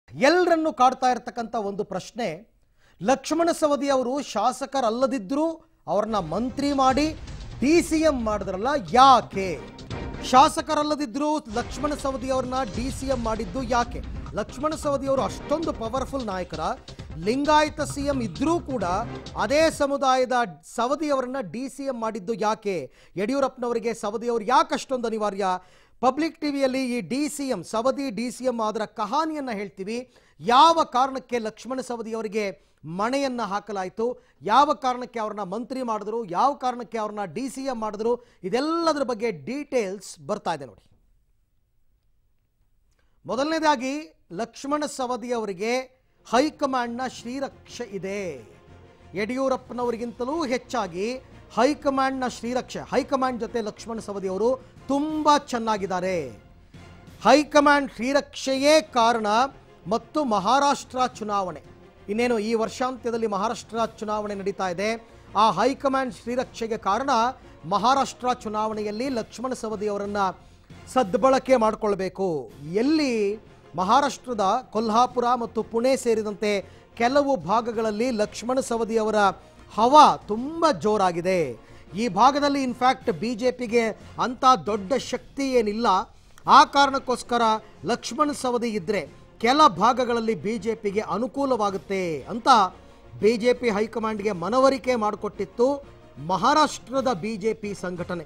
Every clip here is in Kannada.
ಎಲ್ಲರನ್ನು ಕಾಡ್ತಾ ಇರತಕ್ಕಂಥ ಒಂದು ಪ್ರಶ್ನೆ ಲಕ್ಷ್ಮಣ ಸವದಿ ಅವರು ಶಾಸಕರಲ್ಲದಿದ್ದರೂ ಅವ್ರನ್ನ ಮಂತ್ರಿ ಮಾಡಿ ಡಿ ಸಿ ಎಂ ಮಾಡಿದ್ರಲ್ಲ ಯಾಕೆ ಶಾಸಕರಲ್ಲದಿದ್ದರೂ ಲಕ್ಷ್ಮಣ ಸವದಿ ಅವ್ರನ್ನ ಡಿ ಸಿ ಎಂ ಮಾಡಿದ್ದು ಯಾಕೆ ಲಕ್ಷ್ಮಣ ಸವದಿ ಅವರು ಅಷ್ಟೊಂದು ಪವರ್ಫುಲ್ ನಾಯಕರ ಲಿಂಗಾಯತ ಸಿ ಎಂ ಇದ್ರೂ ಕೂಡ ಅದೇ ಸಮುದಾಯದ ಸವದಿ ಅವರನ್ನ ಡಿ ಸಿ ಎಂ ಮಾಡಿದ್ದು ಯಾಕೆ ಯಡಿಯೂರಪ್ಪನವರಿಗೆ ಸವದಿ ಅವರು ಯಾಕೆ ಅಷ್ಟೊಂದು ಅನಿವಾರ್ಯ ಪಬ್ಲಿಕ್ ಟಿವಿಯಲ್ಲಿ ಈ D C M Savadi D C M ಅದರ ಕಹಾನಿಯನ್ನು ಹೇಳ್ತೀವಿ ಯಾವ ಕಾರಣಕ್ಕೆ ಲಕ್ಷ್ಮಣ ಸವದಿ ಅವರಿಗೆ ಮಣೆಯನ್ನು ಹಾಕಲಾಯಿತು ಯಾವ ಕಾರಣಕ್ಕೆ ಅವ್ರನ್ನ ಮಂತ್ರಿ ಮಾಡಿದ್ರು ಯಾವ ಕಾರಣಕ್ಕೆ ಅವ್ರನ್ನ ಡಿ ಸಿ ಎಂ ಮಾಡಿದ್ರು ಇದೆಲ್ಲದರ ಬಗ್ಗೆ ಡೀಟೇಲ್ಸ್ ಬರ್ತಾ ಇದೆ ನೋಡಿ ಮೊದಲನೇದಾಗಿ ಲಕ್ಷ್ಮಣ ಸವದಿ ಅವರಿಗೆ ಹೈಕಮಾಂಡ್ನ ಶ್ರೀರಕ್ಷೆ ಇದೆ ಯಡಿಯೂರಪ್ಪನವರಿಗಿಂತಲೂ ಹೆಚ್ಚಾಗಿ ಹೈಕಮಾಂಡ್ನ ಶ್ರೀರಕ್ಷೆ ಹೈಕಮಾಂಡ್ ಜೊತೆ ಲಕ್ಷ್ಮಣ ಸವದಿ ಅವರು ತುಂಬ ಚೆನ್ನಾಗಿದ್ದಾರೆ ಹೈಕಮಾಂಡ್ ಶ್ರೀರಕ್ಷೆಯೇ ಕಾರಣ ಮತ್ತು ಮಹಾರಾಷ್ಟ್ರ ಚುನಾವಣೆ ಇನ್ನೇನು ಈ ವರ್ಷಾಂತ್ಯದಲ್ಲಿ ಮಹಾರಾಷ್ಟ್ರ ಚುನಾವಣೆ ನಡೀತಾ ಇದೆ ಆ ಹೈಕಮಾಂಡ್ ಶ್ರೀರಕ್ಷೆಗೆ ಕಾರಣ ಮಹಾರಾಷ್ಟ್ರ ಚುನಾವಣೆಯಲ್ಲಿ ಲಕ್ಷ್ಮಣ ಸವದಿ ಅವರನ್ನ ಸದ್ಬಳಕೆ ಮಾಡಿಕೊಳ್ಬೇಕು ಎಲ್ಲಿ ಮಹಾರಾಷ್ಟ್ರದ ಕೊಲ್ಹಾಪುರ ಮತ್ತು ಪುಣೆ ಸೇರಿದಂತೆ ಕೆಲವು ಭಾಗಗಳಲ್ಲಿ ಲಕ್ಷ್ಮಣ ಸವದಿ ಅವರ ಹವಾ ತುಂಬ ಜೋರಾಗಿದೆ ಈ ಭಾಗದಲ್ಲಿ ಇನ್ಫ್ಯಾಕ್ಟ್ ಬಿ ಜೆ ಪಿಗೆ ಅಂಥ ದೊಡ್ಡ ಶಕ್ತಿ ಏನಿಲ್ಲ ಆ ಕಾರಣಕ್ಕೋಸ್ಕರ ಲಕ್ಷ್ಮಣ ಸವದಿ ಇದ್ದರೆ ಕೆಲ ಭಾಗಗಳಲ್ಲಿ ಬಿ ಜೆ ಪಿಗೆ ಅನುಕೂಲವಾಗುತ್ತೆ ಅಂತ ಬಿ ಜೆ ಪಿ ಹೈಕಮಾಂಡ್ಗೆ ಮನವರಿಕೆ ಮಾಡಿಕೊಟ್ಟಿತ್ತು ಮಹಾರಾಷ್ಟ್ರದ ಬಿ ಜೆ ಪಿ ಸಂಘಟನೆ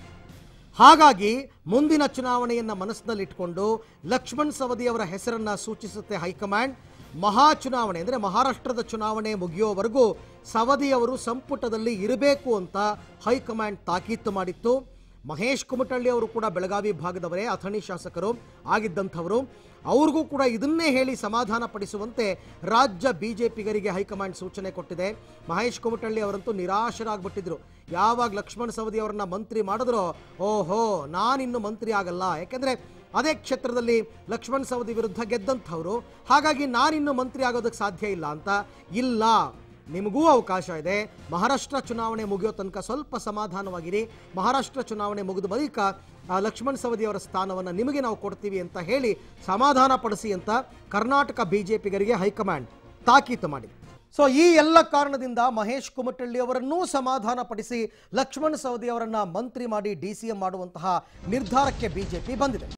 ಹಾಗಾಗಿ ಮುಂದಿನ ಚುನಾವಣೆಯನ್ನು ಮನಸ್ಸಿನಲ್ಲಿಟ್ಕೊಂಡು ಲಕ್ಷ್ಮಣ್ ಸವದಿ ಅವರ ಹೆಸರನ್ನ ಸೂಚಿಸುತ್ತೆ ಹೈಕಮಾಂಡ್ ಮಹಾ ಚುನಾವಣೆ ಅಂದರೆ ಮಹಾರಾಷ್ಟ್ರದ ಚುನಾವಣೆ ಮುಗಿಯೋವರೆಗೂ ಸವದಿ ಅವರು ಸಂಪುಟದಲ್ಲಿ ಇರಬೇಕು ಅಂತ ಹೈಕಮಾಂಡ್ ತಾಕೀತು ಮಾಡಿತ್ತು ಮಹೇಶ್ ಕುಮಟಳ್ಳಿ ಅವರು ಕೂಡ ಬೆಳಗಾವಿ ಭಾಗದವರೇ ಅಥಣಿ ಶಾಸಕರು ಆಗಿದ್ದಂಥವರು ಅವ್ರಿಗೂ ಕೂಡ ಇದನ್ನೇ ಹೇಳಿ ಸಮಾಧಾನ ಪಡಿಸುವಂತೆ ರಾಜ್ಯ ಬಿಜೆಪಿಗರಿಗೆ ಹೈಕಮಾಂಡ್ ಸೂಚನೆ ಕೊಟ್ಟಿದೆ ಮಹೇಶ್ ಕುಮಟಳ್ಳಿ ಅವರಂತೂ ನಿರಾಶರಾಗ್ಬಿಟ್ಟಿದ್ರು ಯಾವಾಗ ಲಕ್ಷ್ಮಣ ಸವದಿ ಅವರನ್ನ ಮಂತ್ರಿ ಮಾಡಿದ್ರೋ ಓಹೋ ನಾನಿನ್ನು ಮಂತ್ರಿ ಆಗಲ್ಲ ಯಾಕೆಂದ್ರೆ ಅದೇ ಕ್ಷೇತ್ರದಲ್ಲಿ ಲಕ್ಷ್ಮಣ್ ಸವದಿ ವಿರುದ್ಧ ಗೆದ್ದಂಥವ್ರು ಹಾಗಾಗಿ ನಾನಿನ್ನು ಮಂತ್ರಿ ಆಗೋದಕ್ಕೆ ಸಾಧ್ಯ ಇಲ್ಲ ಅಂತ ಇಲ್ಲ ನಿಮಗೂ ಅವಕಾಶ ಇದೆ ಮಹಾರಾಷ್ಟ್ರ ಚುನಾವಣೆ ಮುಗಿಯೋ ತನಕ ಸ್ವಲ್ಪ ಸಮಾಧಾನವಾಗಿರಿ ಮಹಾರಾಷ್ಟ್ರ ಚುನಾವಣೆ ಮುಗಿದ ಬಳಿಕ ಆ, ಲಕ್ಷ್ಮಣ್ ಸವದಿ ಅವರ ಸ್ಥಾನವನ್ನು ನಿಮಗೆ ನಾವು ಕೊಡ್ತೀವಿ ಅಂತ ಹೇಳಿ ಸಮಾಧಾನ ಪಡಿಸಿ ಅಂತ ಕರ್ನಾಟಕ ಬಿಜೆಪಿಗರಿಗೆ ಹೈಕಮಾಂಡ್ ತಾಕೀತು ಮಾಡಿದೆ ಸೊ ಈ ಎಲ್ಲ ಕಾರಣದಿಂದ ಮಹೇಶ್ ಕುಮಟಳ್ಳಿ ಅವರನ್ನೂ ಸಮಾಧಾನ ಪಡಿಸಿ ಲಕ್ಷ್ಮಣ್ ಸವದಿ ಅವರನ್ನ ಮಂತ್ರಿ ಮಾಡಿ ಡಿ ಸಿ ಎಂ ಮಾಡುವಂತಹ ನಿರ್ಧಾರಕ್ಕೆ ಬಿಜೆಪಿ ಬಂದಿದೆ